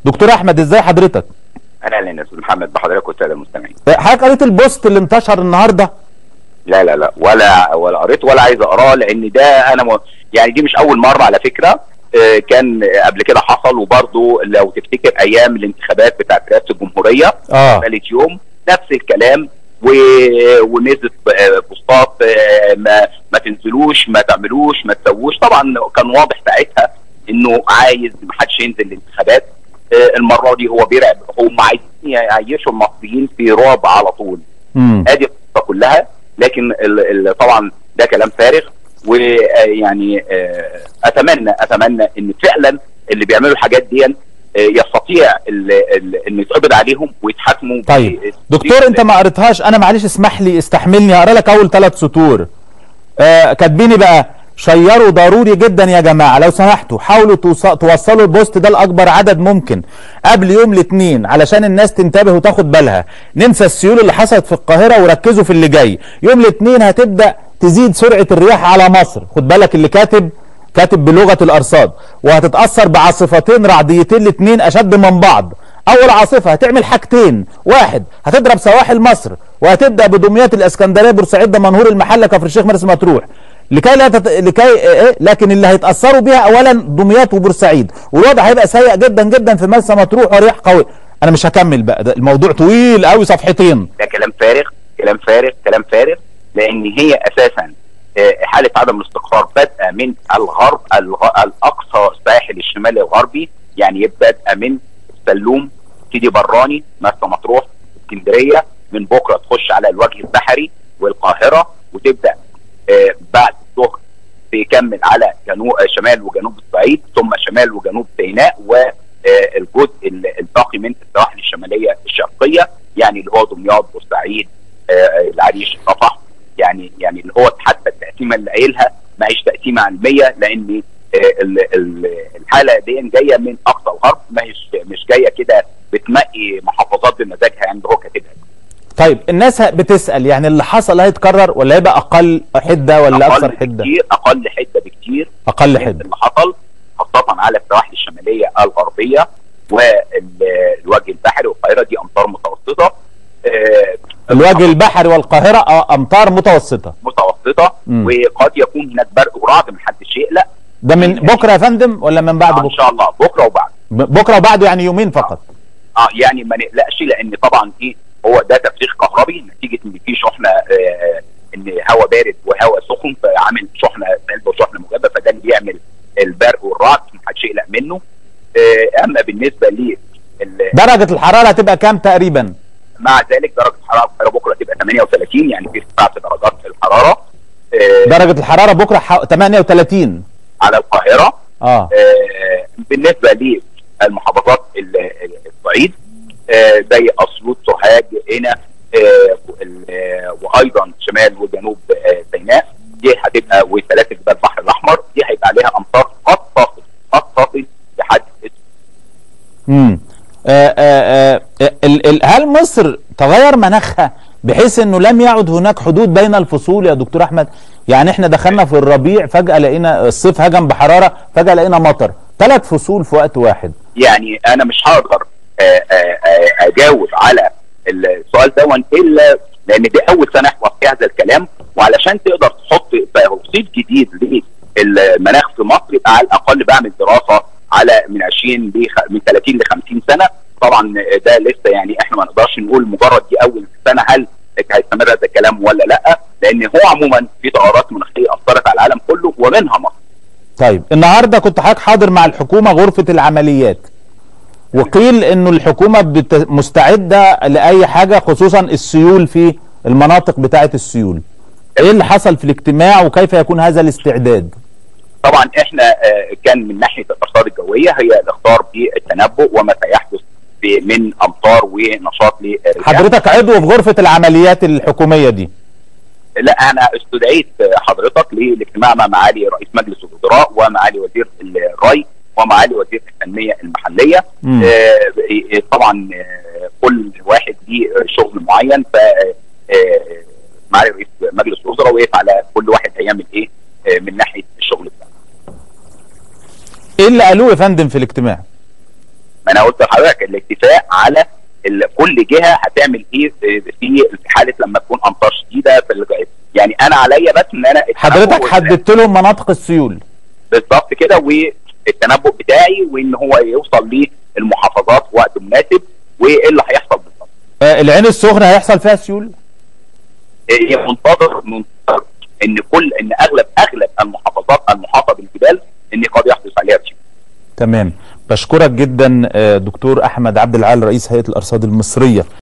دكتور احمد ازاي حضرتك اهلا يا استاذ محمد بحضرتك والساده المستمعين حضرتك قريت البوست اللي انتشر النهارده لا لا لا ولا ولا قريت ولا عايز اقراه لان ده انا م... يعني دي مش اول مره على فكره آه، كان قبل كده حصل وبرضه لو تفتكر ايام الانتخابات بتاعت رئاسه الجمهوريه اه ثالث يوم نفس الكلام و... ونزلت آه، بوستات آه، ما ما تنزلوش ما تعملوش ما تسووش طبعا كان واضح ساعتها انه عايز ما حدش ينزل الانتخابات آه، المره دي هو بيرعب هم عايزين يعيشوا المصريين في رعب على طول امم ادي القصه كلها لكن ال ال طبعا ده كلام فارغ ويعني اتمنى اتمنى ان فعلا اللي بيعملوا الحاجات دي آه، يستطيع ال- ال- ان يتقبض عليهم ويتحاكموا طيب ب- دكتور انت ما قريتهاش انا معلش اسمح لي استحملني هقرا لك اول ثلاث سطور آه كاتبيني بقى شيروا ضروري جدا يا جماعه لو سمحتوا حاولوا توص- توصلوا البوست ده لاكبر عدد ممكن قبل يوم الاثنين علشان الناس تنتبه وتاخد بالها ننسى السيول اللي حصلت في القاهره وركزوا في اللي جاي يوم الاثنين هتبدا تزيد سرعه الرياح على مصر خد بالك اللي كاتب كاتب بلغه الارصاد وهتتاثر بعاصفتين رعديتين الاثنين اشد من بعض اول عاصفه هتعمل حاجتين واحد هتضرب سواحل مصر وهتبدا بدمياط الاسكندريه بورسعيد دمنهور المحله كفر الشيخ مرسى مطروح لكي لا تت... لكي إيه؟ لكن اللي هيتاثروا بيها اولا دمياط وبورسعيد والوضع هيبقى سيء جدا جدا في مرسى مطروح ورياح قوي انا مش هكمل بقى ده الموضوع طويل قوي صفحتين ده كلام فارغ كلام فارغ كلام فارغ لان هي اساسا آه، حاله عدم الاستقرار بادئه من الغرب الغ... الاقصى الساحل الشمالي الغربي يعني بادئه من السلوم سيدي براني مرسى مطروح اسكندريه من بكره تخش على الوجه البحري والقاهره وتبدا آه، بعد الظهر تكمل على جنوب آه، شمال وجنوب الصعيد ثم شمال وجنوب سيناء والجزء الباقي من السواحل الشماليه الشرقيه يعني اللي هو دمياط بورسعيد آه، العريش رفح يعني يعني اللي هو حتى التقسيمه اللي قايلها ما هيش تقسيمه علميه لان آه، ال- ال- الحاله دي جايه من اقصى الغرب ما هيش مش جايه كده بتنقي محافظات بمزاجها يعني اللي هو كاتبها طيب الناس ه- بتسال يعني اللي حصل هيتكرر ولا هيبقى اقل حده ولا اقل اكثر حده بكتير اقل حده بكتير اقل من حده اللي حصل خاصه على السواحل الشماليه الغربيه والوجه البحري والقاهره دي امطار متوسطه آه، الوجه البحري والقاهره آه، امطار متوسطه متوسطه مم. وقد يكون هناك برق ورعد من حدش يقلق ده من بكره يا فندم ولا من بعد آه، ان بكره شاء الله بكره وبعد ب- بكره وبعده يعني يومين فقط اه يعني ما نقلقش لان طبعا ايه هو ده تفريغ كهربي نتيجه ان في شحنه آه ان هواء بارد وهواء سخن فعامل شحنه سلبه وشحنه موجبه فده اللي بيعمل البرق والرعد محدش يقلق منه آه اما بالنسبه لي ال- درجه الحراره هتبقى كام تقريبا مع ذلك درجه الحراره القاهره بكره تبقى 38 يعني في ارتفاع في درجات الحراره آه درجه الحراره بكره ح- 38 على القاهره اه آه، بالنسبه للمحافظات ال- ال- الصعيد آه، زي اسيوط سوهاج هنا آه، ال- آه، وايضا شمال وجنوب آه، سيناء دي هتبقى وثلاثه جبال البحر الاحمر دي هيبقى عليها امطار قد تصل قد تصل لحد امم آه آه آه ال- ال- هل مصر تغير مناخها بحيث انه لم يعد هناك حدود بين الفصول يا دكتور احمد يعني احنا دخلنا في الربيع فجاه لقينا الصيف هجم بحراره فجاه لقينا مطر ثلاث فصول في وقت واحد يعني انا مش هقدر آه، آه، آه، اجاوب على السؤال ده الا لان دي اول سنه يحصل فيها هذا الكلام وعلشان تقدر تحط توصيف جديد للمناخ في مصر يبقى على الاقل بعمل دراسه على من 20 ل من 30 ل 50 سنه طبعا ده لسه يعني احنا ما نقدرش نقول مجرد دي اول سنه هل هيستمر هذا الكلام ولا لا لان هو عموما في تغيرات مناخيه اثرت على العالم كله ومنها مصر طيب النهارده كنت حضرتك حاضر مع الحكومه غرفه العمليات وقيل انه الحكومه بت... مستعده لاي حاجه خصوصا السيول في المناطق بتاعه السيول ايه اللي حصل في الاجتماع وكيف يكون هذا الاستعداد طبعا احنا آه، كان من ناحيه الارصاد الجويه هي الاخطار بالتنبؤ وما سيحدث ب- من امطار ونشاط للرياح حضرتك عضو في غرفه العمليات الحكوميه دي لا انا استدعيت حضرتك للاجتماع مع معالي رئيس مجلس الوزراء ومعالي وزير الري ومعالي وزير التنميه المحليه مم. آه طبعا آه كل واحد ليه شغل معين ف آه، معالي رئيس مجلس الوزراء وقف على كل واحد هيعمل ايه آه من ناحيه الشغل بتاعه ايه اللي قالوه يا فندم في الاجتماع ما انا قلت لحضرتك الاتفاق على ال- كل جهه هتعمل ايه في في حاله لما تكون امطار شديده في الج- يعني انا عليا بس ان انا حضرتك التنبؤ- حددت لهم مناطق السيول بالظبط كده والتنبؤ بتاعي وان هو يوصل للمحافظات في وقت مناسب وايه اللي هيحصل بالظبط آه، العين السخنه هيحصل فيها سيول هي منتظر منتظر ان كل ان اغلب اغلب المحافظات المحاطه بالجبال ان قد يحدث عليها سيول تمام بشكرك جدا آه، دكتور احمد عبد العال رئيس هيئه الارصاد المصريه